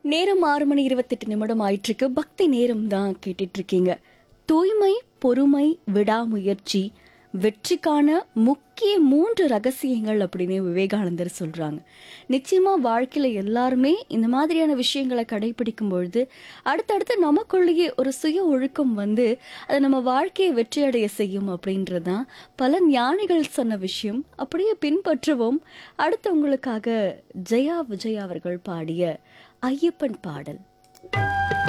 நேரம் ஆறு மணி இருபத்தெட்டு நிமிடம் ஆயிட்டிருக்கு பக்தி நேரம் தான் கேட்டுட்டு இருக்கீங்க தூய்மை பொறுமை விடாமுயற்சி வெற்றிக்கான முக்கிய மூன்று ரகசியங்கள் அப்படின்னு விவேகானந்தர் சொல்றாங்க நிச்சயமா வாழ்க்கையில எல்லாருமே இந்த மாதிரியான விஷயங்களை கடைபிடிக்கும் பொழுது அடுத்தடுத்து நமக்குள்ளேயே ஒரு சுய ஒழுக்கம் வந்து அது நம்ம வாழ்க்கையை வெற்றியடைய செய்யும் அப்படின்றதுதான் பல ஞானிகள் சொன்ன விஷயம் அப்படியே பின்பற்றுவோம் அடுத்து உங்களுக்காக ஜெயா விஜய் அவர்கள் பாடிய ஐயப்பன் பாடல்